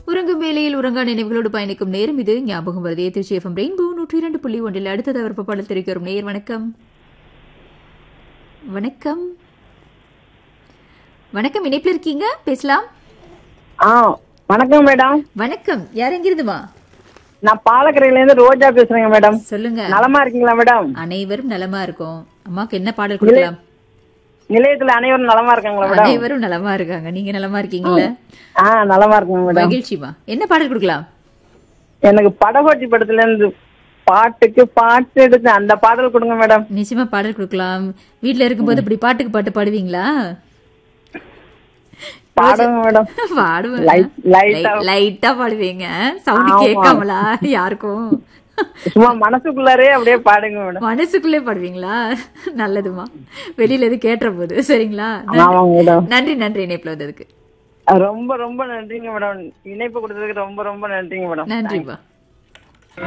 உறங்கும் வேலையில் உறங்கா நினைவுகளோடு பயணிக்கும் நேரம் இது ஞாபகம் வருதே திருச்சி எஃப்எம் ரெயின்போ நூற்றி இரண்டு புள்ளி ஒன்றில் அடுத்தது அவர் பாடல் தெரிவிக்க வரும் நேர் வணக்கம் வணக்கம் வணக்கம் இணைப்பில் இருக்கீங்க பேசலாம் ஆ வணக்கம் மேடம் வணக்கம் யார் எங்கிருந்துமா நான் பாலக்கரையில இருந்து ரோஜா பேசுறேங்க மேடம் சொல்லுங்க நலமா இருக்கீங்களா மேடம் அனைவரும் நலமா இருக்கும் அம்மாக்கு என்ன பாடல் கொடுக்கலாம் நிலையத்துல அனைவரும் நலமா இருக்காங்களா மேடம் அனைவரும் நலமா இருக்காங்க நீங்க நலமா இருக்கீங்களா ஆ நலமா இருக்குங்க மேடம் மகிழ்ச்சிமா என்ன பாடல் கொடுக்கலாம் எனக்கு படகோட்டி படத்துல இருந்து பாட்டுக்கு பாட்டு எடுத்து அந்த பாடல் கொடுங்க மேடம் நிச்சயமா பாடல் கொடுக்கலாம் வீட்ல இருக்கும்போது இப்படி பாட்டுக்கு பாட்டு பாடுவீங்களா பாடுங்க மேடம் பாடுவேன் Light- light ஆ. லைட்டா பாடுவீங்க சவுண்ட் ஆமா. கேட்காமலா யாருக்கும் சும்மா மனசுக்குள்ளாரே அப்படியே பாடுங்க மேடம் மனசுக்குள்ளே பாடுவீங்களா நல்லதுமா வெளியில எது கேட்டுற போது சரிங்களா ஆமாங்க மேடம் நன்றி நன்றி இணைப்புல வந்ததுக்கு ரொம்ப ரொம்ப நன்றிங்க மேடம் இணைப்பு கொடுத்ததுக்கு ரொம்ப ரொம்ப நன்றிங்க மேடம் நன்றிப்பா